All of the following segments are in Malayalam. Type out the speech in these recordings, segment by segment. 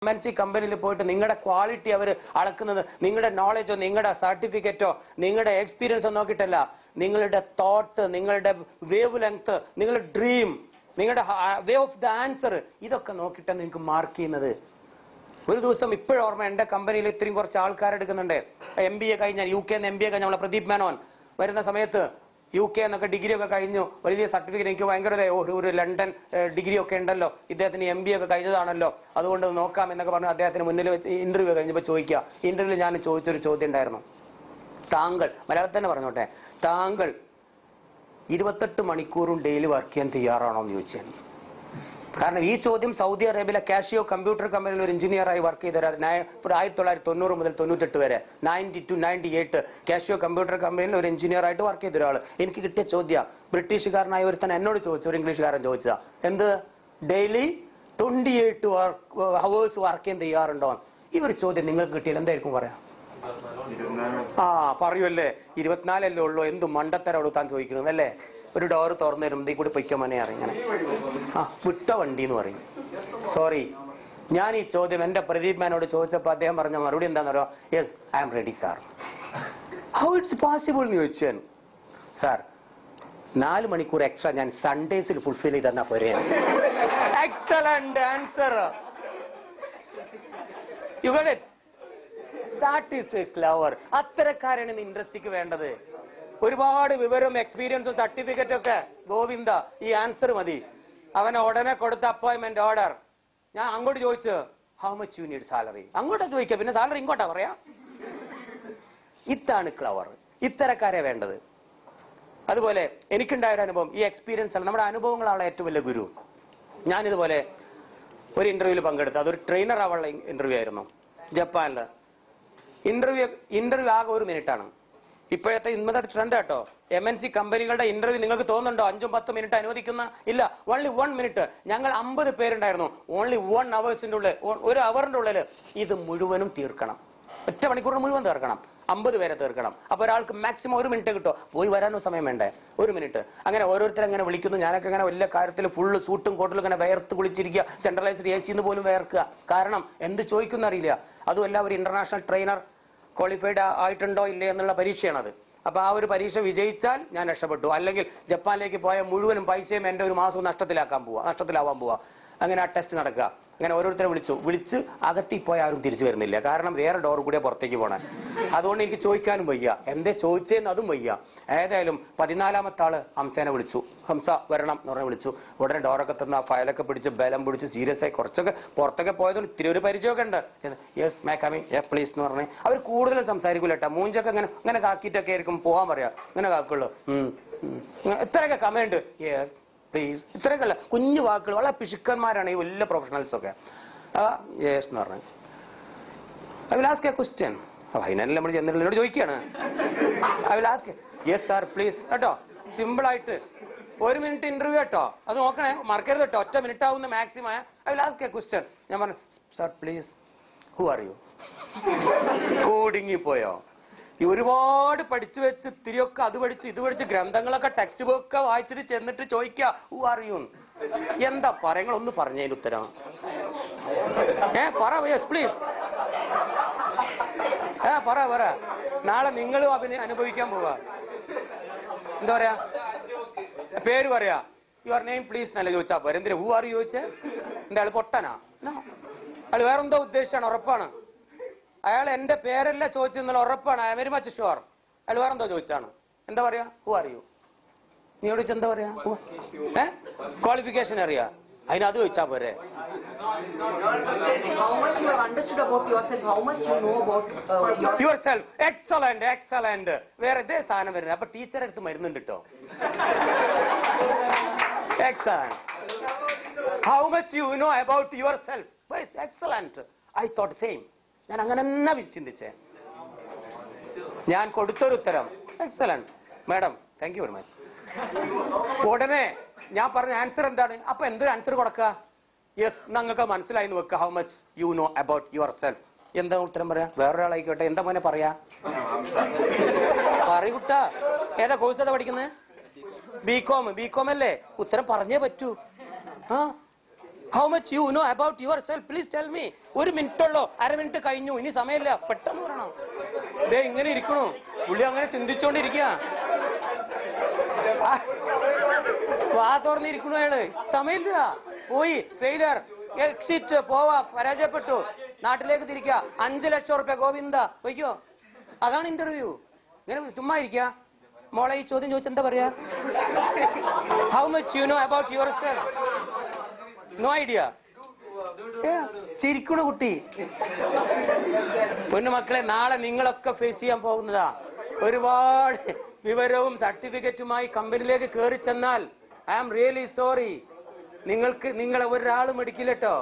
എം എൻ സി കമ്പനിയിൽ പോയിട്ട് നിങ്ങളുടെ ക്വാളിറ്റി അവർ അളക്കുന്നത് നിങ്ങളുടെ നോളജോ നിങ്ങളുടെ സർട്ടിഫിക്കറ്റോ നിങ്ങളുടെ എക്സ്പീരിയൻസോ നോക്കിയിട്ടല്ല നിങ്ങളുടെ തോട്ട് നിങ്ങളുടെ വേവ് ലെങ്ത് നിങ്ങളുടെ ഡ്രീം നിങ്ങളുടെ വേ ഓഫ് ദ ആൻസർ ഇതൊക്കെ നോക്കിയിട്ടാണ് നിങ്ങൾക്ക് മാർക്ക് ചെയ്യുന്നത് ഒരു ദിവസം ഇപ്പോഴും ഓർമ്മ എന്റെ കമ്പനിയിൽ ഇത്രയും കുറച്ച് ആൾക്കാർ എടുക്കുന്നുണ്ട് എം ബി എ കഴിഞ്ഞ U K M B A കഴിഞ്ഞ നമ്മളെ പ്രദീപ് മേനോൻ വരുന്ന സമയത്ത് യു കെ എന്നൊക്കെ ഡിഗ്രി ഒക്കെ കഴിഞ്ഞു വലിയ സർട്ടിഫിക്കറ്റ് എനിക്ക് ഭയങ്കര ദേ, ഒരു ഒരു ലണ്ടൻ ഡിഗ്രി ഒക്കെ ഉണ്ടല്ലോ ഇദ്ദേഹത്തിന് എം ബി ഒക്കെ കഴിഞ്ഞതാണല്ലോ അതുകൊണ്ട് ഇത് നോക്കാം എന്നൊക്കെ പറഞ്ഞ് അദ്ദേഹത്തിന് മുന്നിൽ വെച്ച് ഇന്റർവ്യൂ കഴിഞ്ഞപ്പോൾ ചോദിക്കുക ഇന്റർവ്യൂവിൽ ഞാൻ ചോദിച്ചൊരു ചോദ്യം ഉണ്ടായിരുന്നു താങ്കൾ മലയാളത്തിൽ തന്നെ പറഞ്ഞോട്ടെ താങ്കൾ ഇരുപത്തെട്ട് മണിക്കൂറും ഡെയിലി വർക്ക് ചെയ്യാൻ തയ്യാറാണോ എന്ന് ചോദിച്ചാൽ കാരണം ഈ ചോദ്യം സൗദി അറേബ്യയിലെ കാഷിയോ കമ്പ്യൂട്ടർ കമ്പനിയിൽ ഒരു എഞ്ചിനീയറായി വർക്ക് ചെയ്ത ഒരാൾ നയ- ഇപ്പോൾ ആയിരത്തി തൊള്ളായിരത്തി തൊണ്ണൂറ് മുതൽ തൊണ്ണൂറ്റെട്ട് വരെ ninety two ninety eight Casio computer കമ്പനിയിൽ ഒരു എഞ്ചിനീയർ ആയിട്ട് വർക്ക് ചെയ്ത ഒരാൾ എനിക്ക് കിട്ടിയ ചോദ്യം ബ്രിട്ടീഷുകാരനായ ഒരുത്തൻ എന്നോട് ചോദിച്ചു ഒരു ഇംഗ്ലീഷുകാരൻ ചോദിച്ചതാ എന്ത് daily twenty eight hours work ചെയ്യാൻ തയ്യാറുണ്ടോ ഈ ഒരു ചോദ്യം നിങ്ങൾക്ക് കിട്ടിയാൽ എന്തായിരിക്കും പറയാം ആ പറയുമല്ലേ ഇരുപത്തിനാലല്ലേ ഉള്ളൂ എന്ത് മണ്ടത്തരോട് താൻ ചോദിക്കുന്നത് അല്ലേ ഒരു ഡോർ തുറന്നു തരും ഇതീ കൂടി പൊയ്ക്കോ മനെ ഇങ്ങനെ ആ വിട്ട വണ്ടി എന്ന് പറയും സോറി ഞാൻ ഈ ചോദ്യം എന്റെ പ്രദീപ് മാനോട് ചോദിച്ചപ്പോൾ അദ്ദേഹം പറഞ്ഞ മറുപടി എന്താന്ന് പറയുക yes I am ready sir how it's possible എന്ന് ചോദിച്ചു ഞാൻ സാർ നാല് മണിക്കൂർ എക്സ്ട്രാ ഞാൻ സൺഡേസിൽ ഫുൾഫിൽ ചെയ്ത് തന്നാ പോരെ excellent answer you got it that is clever അത്തരക്കാരാണ് ഇന്ന് ഇൻഡസ്ട്രിക്ക് വേണ്ടത് ഒരുപാട് വിവരവും എക്സ്പീരിയൻസും സർട്ടിഫിക്കറ്റ് ഒക്കെ ഗോവിന്ദ ഈ ആൻസർ മതി അവനെ ഉടനെ കൊടുത്ത അപ്പോയിന്റ്മെന്റ് ഓർഡർ ഞാൻ അങ്ങോട്ട് ചോദിച്ചു how much you need salary അങ്ങോട്ടാ ചോദിക്കുക പിന്നെ സാലറി ഇങ്ങോട്ടാ പറയാ ഇതാണ് ക്ലവർ ഇത്തരക്കാരെ വേണ്ടത് അതുപോലെ എനിക്കുണ്ടായ ഒരു അനുഭവം ഈ എക്സ്പീരിയൻസ് ആണ് നമ്മുടെ അനുഭവങ്ങളാണ് ഏറ്റവും വലിയ ഗുരു ഞാനിതുപോലെ ഒരു ഇന്റർവ്യൂവിൽ പങ്കെടുത്തു അതൊരു ട്രെയിനർ ആവാനുള്ള ഇന്റർവ്യൂ ആയിരുന്നു ജപ്പാനില് ഇന്റർവ്യൂ ഇന്റർവ്യൂ ആകെ ഒരു മിനിറ്റ് ആണ് ഇപ്പോഴത്തെ ഇന്നത്തെ ട്രെൻഡ് കേട്ടോ എം എൻ സി കമ്പനികളുടെ ഇന്റർവ്യൂ നിങ്ങൾക്ക് തോന്നുന്നുണ്ടോ അഞ്ചും പത്തും മിനിറ്റ് അനുവദിക്കുന്ന ഇല്ല ഓൺലി വൺ മിനിറ്റ് ഞങ്ങൾ അമ്പത് പേരുണ്ടായിരുന്നു ഓൺലി വൺ അവേഴ്സിന്റെ ഉള്ളിൽ ഒ- ഒരു അവറിന്റെ ഉള്ളിൽ ഇത് മുഴുവനും തീർക്കണം ഒറ്റ മണിക്കൂറിന് മുഴുവൻ തീർക്കണം അമ്പത് പേരെ തീർക്കണം അപ്പൊ ഒരാൾക്ക് മാക്സിമം ഒരു മിനിറ്റ് കിട്ടോ പോയി വരാനോ സമയം വേണ്ടേ ഒരു മിനിറ്റ് അങ്ങനെ ഓരോരുത്തർ അങ്ങനെ വിളിക്കുന്നു ഞാനൊക്കെ അങ്ങനെ വലിയ കാര്യത്തിൽ ഫുള്ള് സൂട്ടും കോട്ടിലും ഇങ്ങനെ വേർത്ത് കുളിച്ചിരിക്കുക സെൻട്രലൈസ്ഡ് എ സിന്ന് പോലും വേർക്കുക കാരണം എന്ത് ചോദിക്കുന്ന അറിയില്ല അതുമല്ല ഒരു ഇന്റർനാഷണൽ ട്രെയിനർ ക്വാളിഫൈഡ് ആയിട്ടുണ്ടോ ഇല്ലേ എന്നുള്ള പരീക്ഷയാണത് അപ്പൊ ആ ഒരു പരീക്ഷ വിജയിച്ചാൽ ഞാൻ രക്ഷപ്പെട്ടു അല്ലെങ്കിൽ ജപ്പാനിലേക്ക് പോയ മുഴുവനും പൈസയും എന്റെ ഒരു മാസവും നഷ്ടത്തിലാക്കാൻ പോവാ നഷ്ടത്തിലാവാൻ പോവാ അങ്ങനെ ആ ടെസ്റ്റ് നടക്കുക അങ്ങനെ ഓരോരുത്തരെ വിളിച്ചു വിളിച്ച് അകത്തി പോയ ആരും തിരിച്ചു വരുന്നില്ല കാരണം വേറെ ഡോർ കൂടെ പുറത്തേക്ക് പോണേ അതുകൊണ്ട് എനിക്ക് ചോദിക്കാനും വയ്യ എന്തേ ചോദിച്ചേന്ന് അതും വയ്യ ഏതായാലും പതിനാലാമത്തെ ആള് ഹംസേനെ വിളിച്ചു ഹംസ വരണം എന്ന് പറഞ്ഞ് വിളിച്ചു ഉടനെ ഡോറൊക്കെ തന്ന ആ ഫയലൊക്കെ പിടിച്ച് ബലം പിടിച്ച് സീരിയസ് ആയി കുറച്ചൊക്കെ പുറത്തൊക്കെ പോയതുകൊണ്ട് ഇത്തിരി ഒരു പരിചയമൊക്കെ ഉണ്ട് yes may coming yes please എന്ന് പറഞ്ഞ് അവർ കൂടുതലും സംസാരിക്കൂല കേട്ടോ മൂഞ്ചൊക്കെ ഇങ്ങനെ ഇങ്ങനെ കാക്കിയിട്ടൊക്കെ ആയിരിക്കും പോകാൻ പറയാ ഇങ്ങനെ കാക്കുള്ളൂ ഉം, ഉം. ഇത്രയൊക്കെ കമയുണ്ട് യെസ് പ്ലീസ് ഇത്രയൊക്കെ അല്ല കുഞ്ഞു വാക്കുകൾ വളരെ പിശുക്കന്മാരാണ് ഈ വലിയ പ്രൊഫഷണൽസ് ഒക്കെ യെസ് എന്ന് പറഞ്ഞു I will ask a question ഫൈനലിൽ നമ്മൾ ചെന്നിട്ട് എന്നോട് ചോദിക്കുകയാണ് I will ask yes sir please കേട്ടോ സിമ്പിൾ ആയിട്ട് ഒരു മിനിറ്റ് ഇന്റർവ്യൂ കേട്ടോ അത് നോക്കണേ മറക്കരുത് കേട്ടോ ഒറ്റ മിനിറ്റ് ആവുന്ന maximum I will ask a question ഞാൻ പറഞ്ഞു sir please who are you കോടിങ്ങിപ്പോയോ ഈ ഒരുപാട് പഠിച്ചു വെച്ച് ഇത്തിരിയൊക്കെ അത് പഠിച്ച് ഇത് പഠിച്ച് ഗ്രന്ഥങ്ങളൊക്കെ ടെക്സ്റ്റ് ബുക്ക് വായിച്ചിട്ട് ചെന്നിട്ട് ചോദിക്കുക ഹു ആർ യു എന്താ പറയങ്ങൾ ഒന്ന് പറഞ്ഞതിന് ഉത്തരം ഏ പറ യെസ് പ്ലീസ് ഏ പറ പറ നാളെ നിങ്ങളും അതിനെ അനുഭവിക്കാൻ പോവാ എന്താ പറയാ പേര് പറയാ യുവർ നെയിം പ്ലീസ് എന്നല്ല ചോദിച്ചാ പോരെ എന്തിനാ ഹൂ ആർ ചോദിച്ചേ എന്താ ആള് പൊട്ടനാ No. അയാൾ വേറെന്തോ ഉദ്ദേശിച്ചാണ് ഉറപ്പാണ് അയാൾ എന്റെ പേരല്ല ചോദിച്ചെന്നുള്ള ഉറപ്പാണ് ഐ വെരി മച്ച് ഷുവർ അയാൾ വേറെന്തോ ചോദിച്ചാണ് എന്താ പറയാ ഹു ആർ യു നീ എവിടെ എന്താ പറയാ ഏ ക്വാളിഫിക്കേഷൻ അറിയാ അതിന് അത് ചോദിച്ചാ പോരെ How much you have understood about yourself, how much you know about uh, your yourself excellent excellent വേറെ ഇതേ സാധനം വരുന്നത് അപ്പൊ ടീച്ചറെ അടുത്ത് മരുന്നുണ്ട് കേട്ടോ excellent how much you know about yourself excellent I thought same ഞാൻ അങ്ങനെ തന്നെ ചിന്തിച്ചേ ഞാൻ കൊടുത്തൊരു ഉത്തരം excellent madam thank you very much ഉടനെ ഞാൻ പറഞ്ഞ ആൻസർ എന്താണ് അപ്പൊ എന്തൊരു ആൻസർ കൊടുക്കുക യെസ് നിങ്ങൾക്ക് മനസ്സിലായി എന്ന് വെക്കുക how much you know about yourself എന്താ ഉത്തരം പറയാ വേറൊരാളായിക്കോട്ടെ എന്താ മോനെ പറയാ പറയൂട്ട ഏതാ കോഴ്സ് ഏതാ പഠിക്കുന്നത് ബികോം ബികോം അല്ലേ ഉത്തരം പറഞ്ഞേ പറ്റൂ ആ how much you know about yourself please tell me ഒരു മിനിറ്റ് ഉള്ളോ അര മിനിറ്റ് കഴിഞ്ഞു ഇനി സമയമില്ല പെട്ടെന്ന് പറയണം ദേ ഇങ്ങനെ ഇരിക്കണു പുള്ളി അങ്ങനെ ചിന്തിച്ചോണ്ടിരിക്കുക വാ തുറന്നിരിക്കണു അയാള് സമയമില്ല പോയി ഫെയിലർ എക്സിറ്റ് പോവാ പരാജയപ്പെട്ടു നാട്ടിലേക്ക് തിരിക്കുക അഞ്ചു ലക്ഷം റുപ്യ ഗോവിന്ദ വയ്ക്കോ അതാണ് ഇന്റർവ്യൂ ഇങ്ങനെ ചുമ്മാ ഇരിക്കുക മോളെ ഈ ചോദ്യം ചോദിച്ചാൽ എന്താ പറയാ how much you know about yourself no idea ചിരിക്കണ കുട്ടി പൊന്നു മക്കളെ നാളെ നിങ്ങളൊക്കെ ഫേസ് ചെയ്യാൻ പോകുന്നതാ ഒരുപാട് വിവരവും സർട്ടിഫിക്കറ്റുമായി കമ്പനിയിലേക്ക് കയറി ചെന്നാൽ ഐ ആം റിയലി സോറി നിങ്ങൾക്ക് നിങ്ങളെ ഒരാളും എടുക്കില്ലട്ടോ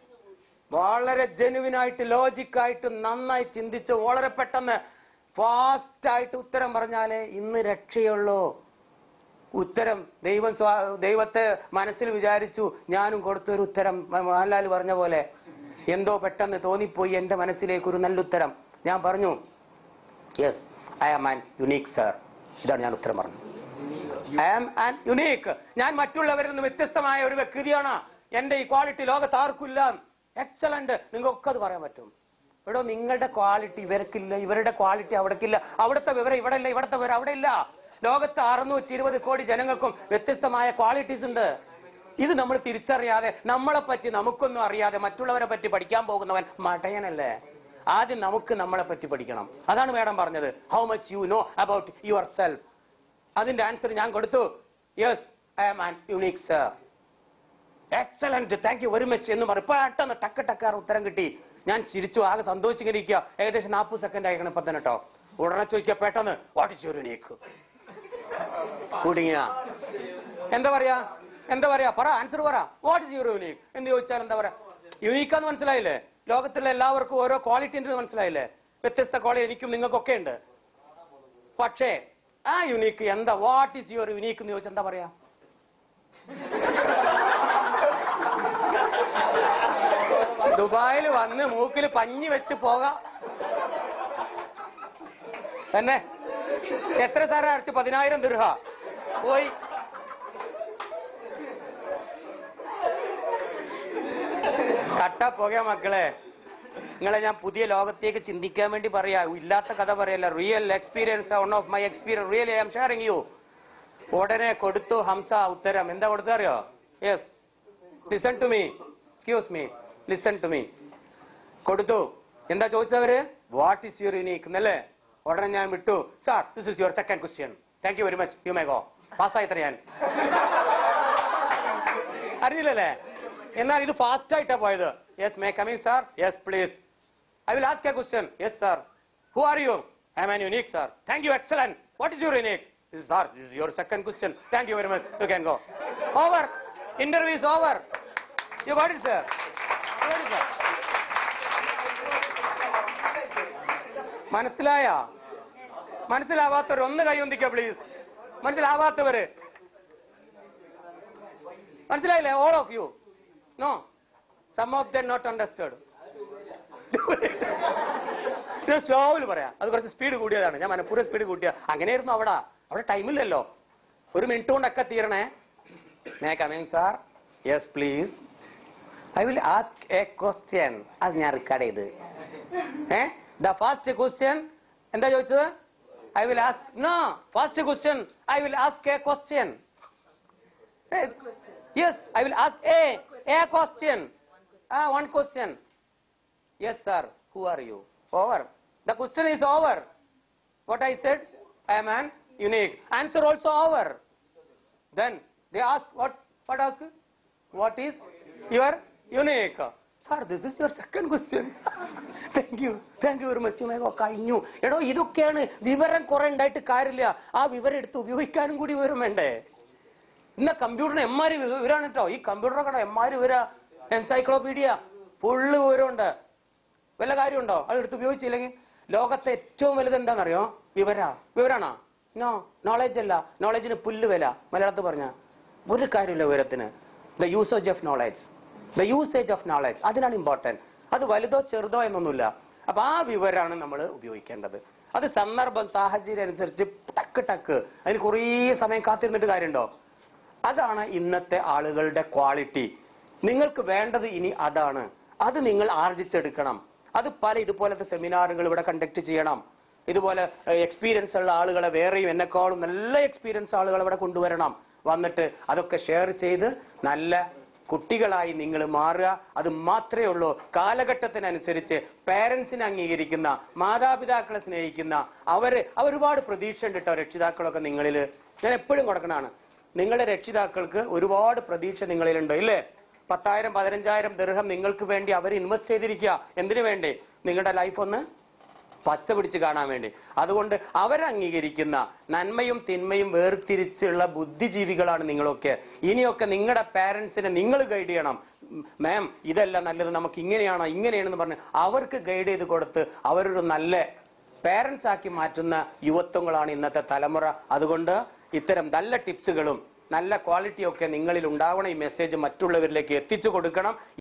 വളരെ ജെനുവിനായിട്ട് ലോജിക്കായിട്ട് നന്നായി ചിന്തിച്ച് വളരെ പെട്ടെന്ന് ഫാസ്റ്റ് ആയിട്ട് ഉത്തരം പറഞ്ഞാലേ ഇന്ന് രക്ഷയുള്ളൂ ഉത്തരം ദൈവം സ്വാ- ദൈവത്തെ മനസ്സിൽ വിചാരിച്ചു ഞാനും കൊടുത്തൊരു ഉത്തരം മ- മോഹൻലാൽ പറഞ്ഞ പോലെ എന്തോ പെട്ടെന്ന് തോന്നിപ്പോയി എന്റെ മനസ്സിലേക്ക് ഒരു നല്ല ഉത്തരം ഞാൻ പറഞ്ഞു yes I am an unique sir ഇതാണ് ഞാൻ ഉത്തരം പറഞ്ഞത് ഐ ആം ആൻ യുണീക്ക് ഞാൻ മറ്റുള്ളവരിൽ നിന്ന് വ്യത്യസ്തമായ ഒരു വ്യക്തിയാണ് എന്റെ ഈ ക്വാളിറ്റി ലോകത്ത് ആർക്കില്ല എക്സലന്റ് നിങ്ങൾക്കൊക്കെ അത് പറയാൻ പറ്റും എടോ നിങ്ങളുടെ ക്വാളിറ്റി ഇവർക്കില്ല ഇവരുടെ ക്വാളിറ്റി അവിടേക്കില്ല അവിടുത്തെ വിവരം ഇവിടെ ഇല്ല ഇവിടുത്തെ വിവരം അവിടെ ഇല്ല ലോകത്ത് അറുന്നൂറ്റി ഇരുപത് കോടി ജനങ്ങൾക്കും വ്യത്യസ്തമായ ക്വാളിറ്റീസ് ഉണ്ട് ഇത് നമ്മൾ തിരിച്ചറിയാതെ നമ്മളെ പറ്റി നമുക്കൊന്നും അറിയാതെ മറ്റുള്ളവരെ പറ്റി പഠിക്കാൻ പോകുന്നവൻ മടയനല്ലേ ആദ്യം നമുക്ക് നമ്മളെ പറ്റി പഠിക്കണം അതാണ് മേഡം പറഞ്ഞത് how much you know about yourself അതിന്റെ ആൻസർ ഞാൻ കൊടുത്തു yes I am an unique sir excellent thank you very much എന്ന് പറഞ്ഞു പെട്ടെന്ന് ടക്ക് ടക്കാർ ഉത്തരം കിട്ടി ഞാൻ ചിരിച്ചു ആകെ സന്തോഷിച്ചിരിക്കുക ഏകദേശം നാൽപ്പത് സെക്കൻഡ് ആയിക്കണം ഇപ്പൊ തന്നെ കേട്ടോ ഉടനെ ചോദിക്കുക പെട്ടെന്ന് വാട്ട് ഇസ് യുവർ യുണീക്ക് കുടുങ്ങിയ എന്താ പറയാ എന്താ പറയാ പറ ആൻസർ പറ വാട്ട് ഇസ് യുവർ യുണീക്ക് എന്ന് ചോദിച്ചാൽ എന്താ പറയാ യുണീക്ക് എന്ന് മനസ്സിലായില്ലേ ലോകത്തിലെ എല്ലാവർക്കും ഓരോ ക്വാളിറ്റി ഉണ്ട് മനസ്സിലായില്ലേ വ്യത്യസ്ത ക്വാളിറ്റി എനിക്കും നിങ്ങൾക്കൊക്കെ ഉണ്ട് പക്ഷേ ആ യുണീക്ക് എന്താ വാട്ട് ഈസ് യുവർ യുണീക്ക് എന്ന് ചോദിച്ചാൽ എന്താ പറയാ ദുബായിൽ വന്ന് മൂക്കിൽ പഞ്ഞി വെച്ച് പോകാം തന്നെ എത്ര സാറേ അടച്ചു പതിനായിരം ദീർഘ പോയി കട്ട പോക മക്കളെ നിങ്ങളെ ഞാൻ പുതിയ ലോകത്തേക്ക് ചിന്തിക്കാൻ വേണ്ടി പറയാ ഇല്ലാത്ത കഥ പറയല്ല real experience one of my experience really I'm sharing you ഉടനെ കൊടുത്തു ഹംസ ഉത്തരം എന്താ കൊടുത്തറിയോ yes listen to me excuse me listen to me കൊടുത്തു എന്താ ചോദിച്ചവര് വാട്ട് ഈസ് യുവർ യുനീക്ക് എന്നല്ലേ ഉടനെ ഞാൻ വിട്ടു sir this is your second question thank you very much you may go പാസ്സായി തരാം ഞാൻ അറിയില്ലല്ലേ എന്നാൽ ഇത് ഫാസ്റ്റ് ആയിട്ടാ പോയത് yes may coming sir yes please I will ask a question yes sir who are you I an unique sir thank you excellent what is your unique sir this is your second question thank you very much you can go over interview is over you got it sir മനസ്സിലായ മനസ്സിലാവാത്തവർ ഒന്ന് കൈയൊന്തിക്ക പ്ലീസ് മനസ്സിലാവാത്തവര് മനസ്സിലായില്ലേ all of you know some of them not understand സ്ലോവിൽ പറയാം അത് കുറച്ച് സ്പീഡ് കൂടിയതാണ് ഞാൻ മനഃപൂർവ്വം സ്പീഡ് കൂട്ടിയ അങ്ങനെയായിരുന്നു അവിടെ അവിടെ ടൈമില്ലല്ലോ ഒരു മിനിറ്റ് കൊണ്ടൊക്കെ തീരണേ may coming sir yes please I will ask a question അത് ഞാൻ റെക്കോർഡ് ചെയ്ത് ഏ ദ ഫാസ്റ്റ് ക്വസ്റ്റ്യൻ എന്താ ചോദിച്ചത് I will ask no first question I will ask a question yes I will ask a a question ആ one question yes sir who are you over the question is over what I said I am an unique answer also over then they ask what what ask what is your unique sir this is your second question thank you thank you very much you may go കഴിഞ്ഞു എടോ ഇതൊക്കെയാണ് വിവരം കുറെ ഉണ്ടായിട്ട് കാര്യമില്ല ആ വിവരം എടുത്ത് ഉപയോഗിക്കാനും കൂടി വിവരം വേണ്ടേ ഇന്ന കമ്പ്യൂട്ടറിന് എമ്മാരി വിവരമാണ് കേട്ടോ ഈ കമ്പ്യൂട്ടറൊക്കെ എമ്മാരി വിവര എൻസൈക്ലോപീഡിയ ഫുള്ള് വിവരമുണ്ട് വല്ല കാര്യമുണ്ടോ അത് എടുത്ത് ഉപയോഗിച്ചില്ലെങ്കിൽ ലോകത്തെ ഏറ്റവും വലുത് എന്താണെന്നറിയോ വിവര വിവരാണോ നോ നോളജ് അല്ല നോളജിന് പുല്ല് വില മലയാളത്തിൽ പറഞ്ഞ ഒരു കാര്യമില്ല വിവരത്തിന് the usage of knowledge the usage of knowledge അതിനാണ് ഇമ്പോർട്ടന്റ് അത് വലുതോ ചെറുതോ എന്നൊന്നുമില്ല അപ്പൊ ആ വിവരമാണ് നമ്മൾ ഉപയോഗിക്കേണ്ടത് അത് സന്ദർഭം സാഹചര്യം അനുസരിച്ച് ടക്ക് ടക്ക് അതിന് കുറേ സമയം കാത്തിരുന്നിട്ട് കാര്യമുണ്ടോ അതാണ് ഇന്നത്തെ ആളുകളുടെ ക്വാളിറ്റി നിങ്ങൾക്ക് വേണ്ടത് ഇനി അതാണ് അത് നിങ്ങൾ ആർജിച്ചെടുക്കണം അത് പല ഇതുപോലത്തെ സെമിനാറുകൾ ഇവിടെ കണ്ടക്ട് ചെയ്യണം ഇതുപോലെ എക്സ്പീരിയൻസ് ഉള്ള ആളുകളെ വേറെയും എന്നെക്കാളും നല്ല എക്സ്പീരിയൻസ് ആളുകളെ ഇവിടെ കൊണ്ടുവരണം വന്നിട്ട് അതൊക്കെ ഷെയർ ചെയ്ത് നല്ല കുട്ടികളായി നിങ്ങൾ മാറുക അത് മാത്രമേ ഉള്ളൂ കാലഘട്ടത്തിനനുസരിച്ച് പേരൻസിനെ അംഗീകരിക്കുന്ന മാതാപിതാക്കളെ സ്നേഹിക്കുന്ന അവര് അവർ ഒരുപാട് പ്രതീക്ഷ ഉണ്ട് കേട്ടോ രക്ഷിതാക്കളൊക്കെ നിങ്ങളിൽ ഞാൻ എപ്പോഴും കൊടുക്കണതാണ് നിങ്ങളുടെ രക്ഷിതാക്കൾക്ക് ഒരുപാട് പ്രതീക്ഷ നിങ്ങളിലുണ്ട് ഇല്ലേ പത്തായിരം പതിനഞ്ചായിരം ദീർഘം നിങ്ങൾക്ക് വേണ്ടി അവർ ഇൻവെസ്റ്റ് ചെയ്തിരിക്കുക എന്തിനു വേണ്ടി നിങ്ങളുടെ ലൈഫ് ഒന്ന് പച്ച പിടിച്ച് കാണാൻ വേണ്ടി അതുകൊണ്ട് അവരെ അംഗീകരിക്കുന്ന നന്മയും തിന്മയും വേർതിരിച്ചുള്ള ബുദ്ധിജീവികളാണ് നിങ്ങളൊക്കെ ഇനിയൊക്കെ നിങ്ങളുടെ പാരന്റ്സിനെ നിങ്ങൾ ഗൈഡ് ചെയ്യണം മാം ഇതല്ല നല്ലത് നമുക്ക് ഇങ്ങനെയാണോ ഇങ്ങനെയാണെന്ന് പറഞ്ഞ് അവർക്ക് ഗൈഡ് ചെയ്ത് കൊടുത്ത് അവരൊരു നല്ല പാരന്റ്സ് ആക്കി മാറ്റുന്ന യുവത്വങ്ങളാണ് ഇന്നത്തെ തലമുറ അതുകൊണ്ട് ഇത്തരം നല്ല ടിപ്സുകളും നല്ല ക്വാളിറ്റിയൊക്കെ നിങ്ങളിൽ ഉണ്ടാവണം ഈ മെസ്സേജ് മറ്റുള്ളവരിലേക്ക് എത്തിച്ചു കൊടുക്കണം